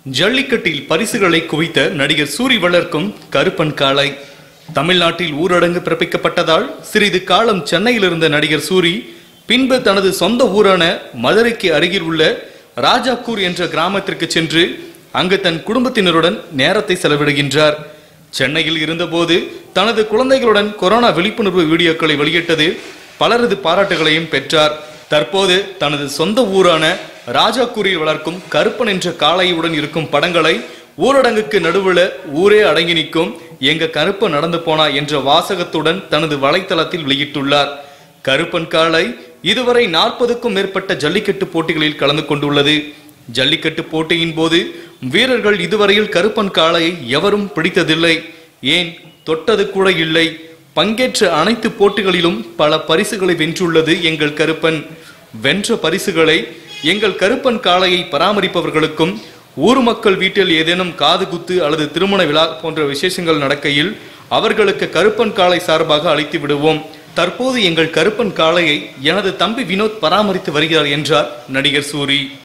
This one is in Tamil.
ஜல்லிக்கட்டில் பரிசுகளை குவித்த நடிகர் சூரி வளர்க்கும் கருப்பன் காளை தமிழ்நாட்டில் ஊரடங்கு பிறப்பிக்கப்பட்டதால் சிறிது காலம் சென்னையில் இருந்த நடிகர் சூரி பின்பு தனது சொந்த ஊரான மதுரைக்கு அருகில் உள்ள ராஜாக்கூர் என்ற கிராமத்திற்கு சென்று அங்கு தன் குடும்பத்தினருடன் நேரத்தை செலவிடுகின்றார் சென்னையில் இருந்தபோது தனது குழந்தைகளுடன் கொரோனா விழிப்புணர்வு வீடியோக்களை வெளியிட்டது பலரது பாராட்டுகளையும் பெற்றார் தற்போது தனது சொந்த ஊரான ராஜாக்கூரில் வளர்க்கும் கருப்பன் என்ற காளையுடன் இருக்கும் படங்களை ஊரடங்குக்கு நடுவுல ஊரே அடங்கி நிற்கும் எங்க கருப்பன் நடந்து போனா என்ற வாசகத்துடன் தனது வலைத்தளத்தில் வெளியிட்டுள்ளார் கருப்பன் காளை இதுவரை நாற்பதுக்கும் மேற்பட்ட ஜல்லிக்கட்டு போட்டிகளில் கலந்து கொண்டுள்ளது ஜல்லிக்கட்டு போட்டியின் போது வீரர்கள் இதுவரையில் கருப்பன் காளையை எவரும் பிடித்ததில்லை ஏன் தொட்டது கூட இல்லை பங்கேற்ற அனைத்து போட்டிகளிலும் பல பரிசுகளை வென்றுள்ளது எங்கள் கருப்பன் வென்ற பரிசுகளை எங்கள் கருப்பன் காளையை பராமரிப்பவர்களுக்கும் ஊர் மக்கள் வீட்டில் ஏதேனும் காது குத்து அல்லது திருமண விழா போன்ற விசேஷங்கள் நடக்கையில் அவர்களுக்கு கருப்பன் காளை சார்பாக அளித்து விடுவோம் தற்போது எங்கள் கருப்பன் காளையை எனது தம்பி வினோத் பராமரித்து வருகிறார் என்றார் நடிகர் சூரி